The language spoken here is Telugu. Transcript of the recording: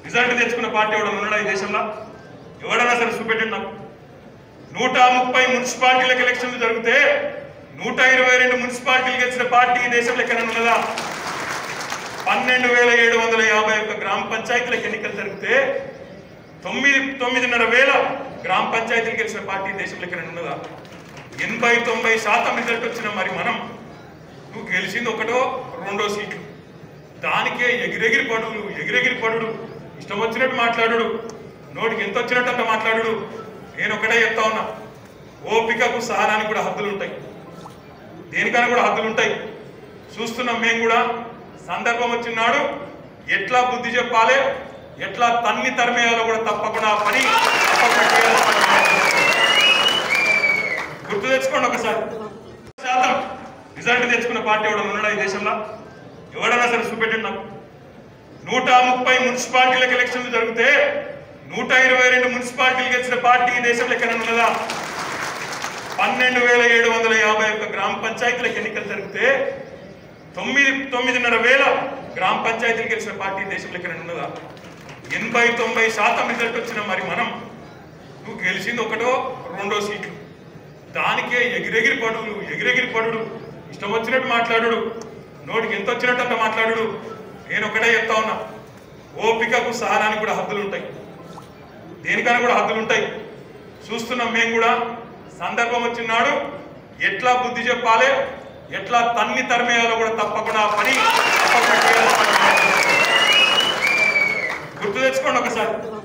రిజల్ట్ తెచ్చుకున్న పార్టీ ఎవడన్నా ఉన్నాడా ఈ దేశంలో ఎవడన్నా సరే చూపెట్టండి నాకు నూట ముప్పై మున్సిపాలిటీలకు ఎలక్షన్లు జరిగితే నూట ఇరవై రెండు మున్సిపాలిటీలు గెలిచిన పార్టీ ఈ దేశంలో ఎక్కడైనా ఉన్నదా పన్నెండు వేల ఏడు వందల యాభై ఒక్క గ్రామ పంచాయతీలకు ఎన్నికలు జరిగితే తొమ్మిది తొమ్మిదిన్నర వేల గ్రామ పంచాయతీలు గెలిచిన పార్టీ ఈ దేశంలో ఎక్కడైనా ఉన్నదా ఎనభై తొంభై శాతం రిజల్ట్ వచ్చిన మరి మనం నువ్వు గెలిచింది ఒకటో రెండో సీట్లు దానికే ఎగిరెగిరి పడుడు ఎగిరెగిరి పడుడు ఇష్టం వచ్చినట్టు మాట్లాడు నోటికి ఎంత వచ్చినట్టు అంత మాట్లాడు నేను ఒకటే చెప్తా ఉన్నా ఓపికకు సహనానికి కూడా హద్దులు ఉంటాయి దేనికైనా కూడా హద్దులు ఉంటాయి చూస్తున్నాం మేము కూడా సందర్భం వచ్చినాడు ఎట్లా బుద్ధి చెప్పాలి ఎట్లా తన్ని తరిమేయాలో కూడా తప్పకుండా ఆ పని తప్పకుండా చేయాల్సిన పని. గుర్తు తెచ్చుకోండి ఒకసారి శాతం రిజల్ట్ తెచ్చుకున్న పార్టీ ఎవడన్నా ఉన్నాడా ఈ దేశంలో ఎవడన్నా సరే చూపెట్టండి నాకు నూట ముప్పై మున్సిపాలిటీలకు ఎలక్షన్లు జరిగితే నూట ఇరవై రెండు మున్సిపాలిటీలు గెలిచిన పార్టీ ఈ దేశంలో ఎక్కడైనా ఉన్నదా పన్నెండు వేల ఏడు వందల యాభై ఒక్క గ్రామ పంచాయతీలకు ఎన్నికలు జరిగితే తొమ్మిది తొమ్మిదిన్నర వేల గ్రామ పంచాయతీలు గెలిచిన పార్టీ ఈ దేశంలో ఎక్కడైనా ఉన్నదా ఎనభై తొంభై శాతం రిజల్ట్ వచ్చిన మరి మనం నువ్వు గెలిచింది ఒకటో రెండో సీట్లు దానికే ఎగిరెగిరి పడుడు ఎగిరెగిరి పడుడు ఇష్టం వచ్చినట్టు మాట్లాడు నోటికి ఎంత వచ్చినట్టు అంత మాట్లాడు నేను ఒకటే చెప్తా ఉన్నా ఓపికకు సహనానికి కూడా హద్దులు ఉంటాయి దేనికైనా కూడా హద్దులు ఉంటాయి చూస్తున్నాం మేము కూడా సందర్భం వచ్చినాడు ఎట్లా బుద్ధి చెప్పాలి ఎట్లా తన్ని తరిమేయాలో కూడా తప్పకుండా ఆ పని తప్పకుండా చేయాల్సిన పని. గుర్తు తెచ్చుకోండి ఒకసారి